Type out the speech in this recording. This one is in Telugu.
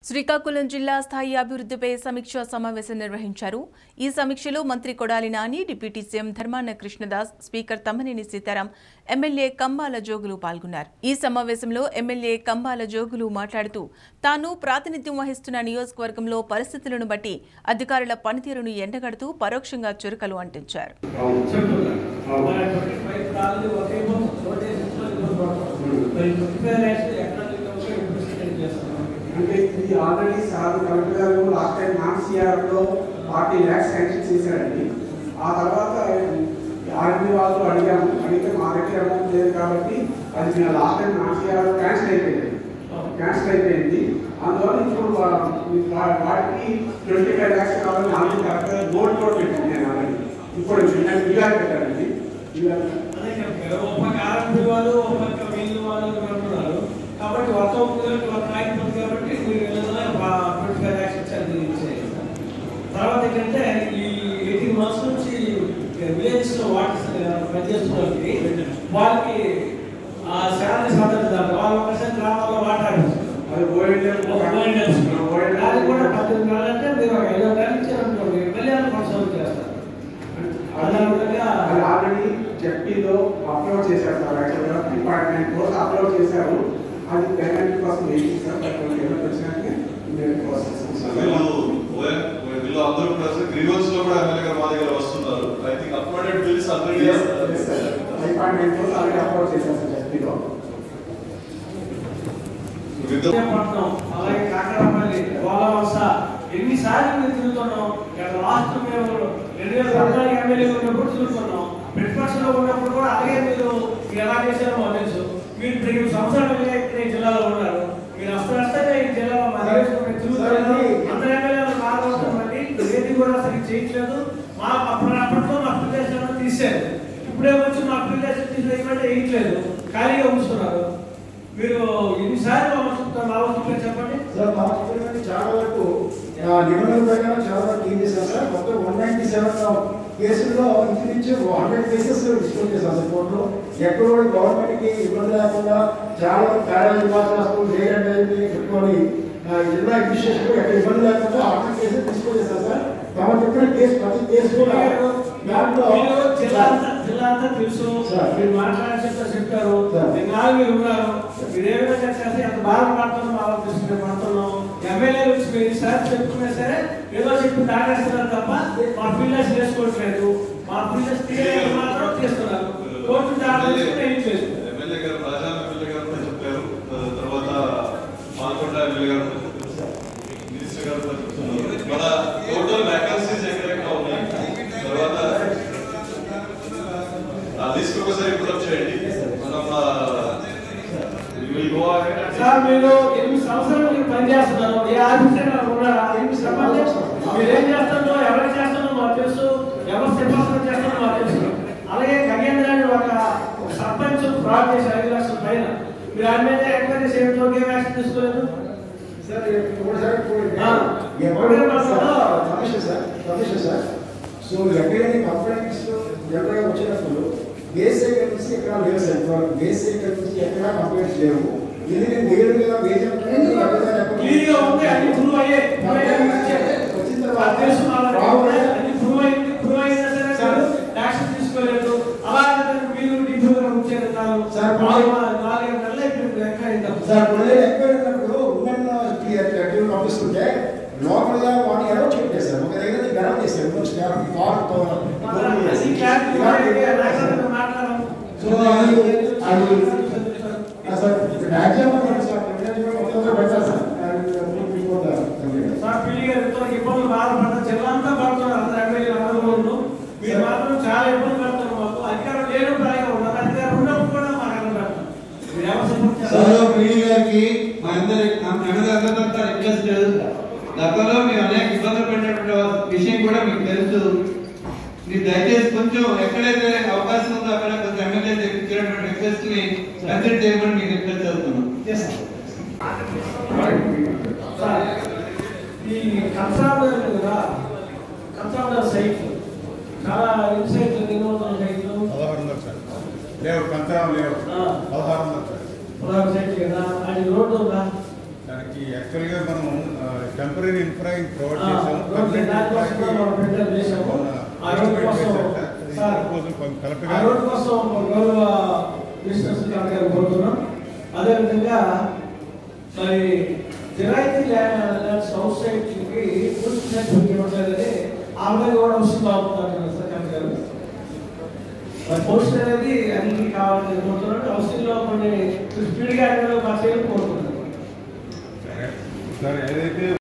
శ్రీకాకుళం జిల్లా స్థాయి అభివృద్ధిపై సమీక్షా సమావేశం నిర్వహించారు ఈ సమీక్షలో మంత్రి Kodali Nani deputy CM Dharmana Krishnadas speaker Tammineni Sitaram MLA Kambala Jogulu పాల్గొన్నారు ఈ సమావేశంలో ఎమ్మెల్యే కంబాల జోగులు మాట్లాడుతూ తాను ప్రాతినిధ్యం వహిస్తున్న నియోజకవర్గంలో పరిస్థితులను బట్టి అధికారుల పనితీరును ఎండగడుతూ పరోక్షంగా చురకలు అంటించారు అంటే ఇది ఆల్రెడీ సార్ కలెక్టర్ గారు లాస్ట్ టైం నాన్ సిఆర్ లో ఫార్టీ ల్యాక్స్ శాంక్షన్ చేశారండి ఆ తర్వాత ఆర్మీ వాళ్ళు అడిగాము అడిగితే మా దగ్గర అమౌంట్ లేదు కాబట్టి అది మేము last time non CR cancel అయిపోయింది క్యాన్సిల్ అయిపోయింది అందువల్ల ఇప్పుడు వా- వా- వాటికి ట్వంటీ ఫైవ్ ల్యాక్స్ కావాలని ఆల్రెడీ కలెక్టర్ బోర్డు కూడా పెట్టింది నేను ఆల్రెడీ ఇప్పుడు నేను బిగారు పెట్టానండి బిగారు కాబట్టి వర్తం ఆగిపోతుంది కాబట్టి మీరు ట్వంటీ ఫైవ్ ల్యాక్స్ ఇచ్చారు ఇచ్చేది తర్వాత ఏంటంటే ఈ ఎయిటీన్ మంత్స్ నుంచి విలేజెస్ లో వాటర్ పనిచేస్తున్న వాళ్ళకి వాళ్ళకి ఆ శాలరీస్ అందదు వాళ్ళు ఒకసారి గ్రామాల్లో వాటర్ ఆడిస్తారు అది బోర్డు అది కూడా పద్దెనిమిది నెలలు అంటే మీరు ఒక ఐదో నెలలు ఇచ్చారనుకోండి మళ్ళీ అది కొనసాగు చేస్తారు అదే విధంగా అది ఆల్రెడీ జెడ్పీలో అప్లోడ్ చేశారు సార్ యాక్చువల్గా డిపార్ట్మెంట్ కోసం అప్లోడ్ చేశారు అది పేమెంట్ కోసం వెయిటింగ్ సార్ బట్ పేమెంట్ వచ్చినాక ఇమీడియట్ ప్రాసెస్ వీళ్ళు ఓఎ- వీళ్ళు అందరూ ప్లస్ గ్రీవెన్స్ లో కూడా ఎమ్మెల్యే గారు మా దగ్గర వస్తున్నారు I think uploaded bills already department కోసం ఆల్రెడీ అప్లోడ్ చేశారు సార్ జెడ్పీలో విశాఖపట్నం అలాగే కాకరపల్లి గోలవలస ఎన్నిసార్లు మేము తిరుగుతున్నాం ఇక్కడ లాస్ట్ మేము రెండు వేల పద్నాలుగు ఎమ్మెల్యే ఉన్నప్పుడు తిరుగుతున్నాం ప్రతిపక్షంలో ఉన్నప్పుడు కూడా అలాగే మీరు ఎలా చేశారో మాకు తెలుసు మీరు ఇప్పుడు ఈ సంవత్సరాలు ఇక్కడ ఈ జిల్లాలో ఉన్నారు మీరు అసలు వస్తే ఈ జిల్లాలో మా నియోజకవర్గం తిరుగుతున్నారు అందరూ ఎమ్మెల్యేలు మారవడం బట్టి ఏది కూడా సరిగ్గా చేయట్లేదు మా అప్పుడు అప్పట్లో మా ప్రదేశాలను తీశారు ఇప్పుడే వచ్చి మా ప్రదేశం తీసేయమంటే వేయట్లేదు ఖాళీగా ఉంచుతున్నారు మీరు ఎన్నిసార్లు ఆలోచిస్తున్నారు ఆలోచించారు చెప్పండి సార్ మా చెప్పినట్టు చాలా వరకు ఆ, నిబంధనల ప్రకారం చాలా వరకు ఏం చేశారు సార్ మొత్తం వన్ నైన్టీ సెవెన్ కేసుల్లో ఇంచుమించు హండ్రెడ్ కేసెస్ డిస్కౌంట్ చేశారు సార్ కోర్టులో ఎక్కడ కూడా గవర్నమెంట్కి ఇబ్బంది లేకుండా చాలా వరకు కార్యాలయ నివాసాలు లేదంటే పెట్టుకొని ఆ, ఈ జిల్లా అడ్మినిస్ట్రేషన్ ఎక్కడ ఇబ్బంది లేకుండా హండ్రెడ్ కేసెస్ డిస్కౌంట్ చేశారు సార్ తమ చెప్పిన కేసు ప్రతి కేసు కూడా దాంట్లో మీరు జిల్లా అంతా జిల్లా అంతా తెలుసు సార్. మీరు మాట్లాడాల్సి చెప్పారు సార్. మీరు నాలుగు మీరు ఉన్నారు మీరు ఏ విధంగా చేస్తే ఎంత బాధపడుతున్నాం మాకు తెలుసు మేము పడుతున్నాం ఎమ్మెల్యే వచ్చి మీరు ఈసారి చెప్పుకున్నా సరే ఏదో చెప్పి దాటేస్తున్నారు తప్ప మా ఫీల్డర్స్ చేసుకోవట్లేదు మా ఫీల్డర్స్ తీయలేదు మాత్రం చేస్తున్నారు కోర్టు దాటేసుకుంటే ఏం లేదు ఎమ్మెల్యే గారు రాజా ఎమ్మెల్యే గారు కూడా చెప్పారు ఆ, తర్వాత మాల్కొండ ఎమ్మెల్యే గారు కూడా చెప్పారు. మినిస్టర్ గారు కూడా చెప్తున్నారు మన టోటల్ వ్యాకన్సీస్ ఎక్కడెక్కడ ఉన్నాయి తర్వాత ఆ లిస్ట్ ఒకసారి పుటప్ చేయండి మనం విల్ గో సార్ మీరు ఎనిమిది సంవత్సరాలు మీరు పనిచేస్తున్నారు ఏ ఆఫీసర్ ఉన్నారా ఎనిమిది చెప్పండి మీరు ఏం చేస్తారో ఎవరు చేస్తారో మాకు తెలుసు ఎవరు సిఫార్సు చేస్తారో మాకు తెలుసు అలాగే గగేంద్ర అని ఒక ఒక సర్పంచ్ ఫ్రాడ్ చేసి ఐదు లక్షల పైన మీరు ఆయన మీద ఎంక్వైరీ చేయడంతో ఏం యాక్షన్ తీసుకోలేదు సార్ ఒకసారి ఆ. ఎప్పుడు సమస్య సార్ సమస్య సార్ సో ఎక్కడైనా కంప్లైంట్స్ ఎవరైనా వచ్చినప్పుడు బేసిక్ నుంచి ఎక్కడ లేవు సార్ ఇంతవరకు బేసిక్ నుంచి ఎక్కడ కంప్లైంట్స్ లేవు ఇది నేను నేరుగా క్లియర్ గా ఉంది అన్ని ప్రూవ్ అయ్యే ప్రూవ్ అయ్యే వచ్చిన మాకు తెలుసు మా వాళ్ళకి. తర్వాత అన్ని ప్రూవ్ అయింది ప్రూవ్ అయినా సరే మీరు యాక్షన్ తీసుకోలేదు అలాగే మీరు డిఫ్యూగా ఉంచారు నాలుగు సార్, నాలుగు నాలుగు నెలలు ఇప్పుడు ఎంక్వైరీ తప్పు సార్ కొన్ని ఎక్కడ ఉన్నప్పుడు ఉమెన్ క్లియర్ పంపిస్తుంటే లోపల వాడిని ఎలా చెప్పారు సార్ ఒక దగ్గర గరం చేశారు ఉమెన్ స్టాఫ్ కారుతో అది క్లారిటీ ఇవ్వాలి. నాయకులతో మాట్లాడడం. సో అది అది సార్ రాజ్యాంగం సార్ మొత్తం పెట్టారు సార్ సార్ పిల్లి గారు ఎంతో ఇబ్బందులు బాధపడ్డారు జిల్లా అంతా పడుతున్నారు అందరు ఎమ్మెల్యేలు అందరూ ఉన్నారు. మీరు మాత్రం చాలా ఇబ్బంది పడుతున్నారు మాకు అధికారం లేని ప్రాయం ఉన్నారు అధికారం ఉన్నప్పుడు కూడా మాకు అన్నం పెడతారు మీరు ఎవరు సపోర్ట్ చేస్తారు సర్వ ప్రియుల గారికి మా అందరి అందరితో రిక్వెస్ట్ గతంలో మేము అనేక ఇబ్బందులు పడినటువంటి విషయం కూడా మీకు తెలుసు మీరు దయచేసి కొంచెం ఎక్కడైతే అవకాశం ఉందో అక్కడ కొంచెం ఎమ్మెల్యే తెప్పించినటువంటి రిక్వెస్ట్ ని కన్సిడర్ చేయమని మీకు రిక్వెస్ట్ చేస్తున్నాం సార్, ఈ కన్సార్డర్ కదా కన్సార్డర్ సైట్ చాలా ఇన్సైట్ నిరోధన సైట్లు పదహారు వందలు సార్ లేవు కంచరాం లేవు పదహారు వందలు సార్ ప్రధాన సైట్ కదా అది రోడ్డు ఉందా దానికి యాక్చువల్గా మనం టెంపరీ ఇన్ఫ్రా ప్రొవైడ్ ఆ, చేసాం రోడ్డు దానికోసం కూడా మనం ప్రింటర్ చేసాము ఆ రోడ్డు కోసం సార్ కలెక్టర్ ఆ గారు రోడ్డు కోసం గౌరవ బిజినెస్ గారు కోరుతున్నాం అదేవిధంగా మరి జిరాయితీ ల్యాండ్స్ హౌస్ సైట్కి పూర్తి సైట్ ఇవ్వట్లేదని ఆ విధంగా కూడా వస్తుంది బాగుంటుంది సార్ కలెక్టర్ గారు మరి పోస్ట్ అనేది అన్ని కావాలని కోరుతున్నాను హౌసింగ్లో కొన్ని స్పీడ్గా అన్ని మా చేయాలని కోరుతున్నాను సార్ ఏదైతే